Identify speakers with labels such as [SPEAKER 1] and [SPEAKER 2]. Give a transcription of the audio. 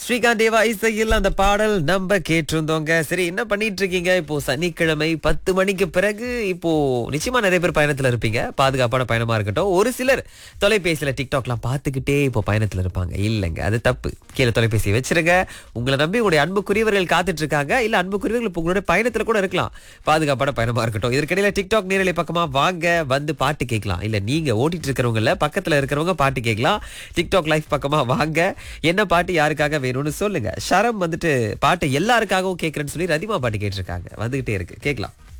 [SPEAKER 1] ஸ்ரீகாந்த் தேவா இசையில் அந்த பாடல் நம்ம கேட்டிருந்தோங்க சரி என்ன பண்ணிட்டு இருக்கீங்க இப்போ சனிக்கிழமை பத்து மணிக்கு பிறகு இப்போ நிச்சயமா நிறைய பேர் பயணத்துல இருப்பீங்க பாதுகாப்பான பயணமா இருக்கட்டும் ஒரு சிலர் தொலைபேசியில டிக்டாக்லாம் பார்த்துக்கிட்டே இப்போ பயணத்துல இருப்பாங்க இல்லைங்க அது தப்பு கீழே தொலைபேசி வச்சிருங்க உங்களை நம்பி உங்களுடைய அன்புக்குரியவர்கள் காத்துட்டு இருக்காங்க இல்ல அன்புக்குரியவர்கள் இப்போ உங்களுடைய பயணத்துல கூட இருக்கலாம் பாதுகாப்பான பயணமா இருக்கட்டும் இதற்கிடையில டிக்டாக் நேரலை பக்கமா வாங்க வந்து பாட்டு கேட்கலாம் இல்ல நீங்க ஓட்டிட்டு இருக்கிறவங்கள பக்கத்துல இருக்கிறவங்க பாட்டு கேட்கலாம் டிக்டாக் லைஃப் பக்கமா வாங்க என்ன பாட்டு யாருக்காக வேணும்னு சொல்லுங்க ஷரம் வந்துட்டு பாட்டு எல்லாருக்காகவும் கேட்கறேன்னு சொல்லி ரதிமா பாட்டு கேட்டிருக்காங்க வந்துகிட்டே இருக்கு கேட்கலாம்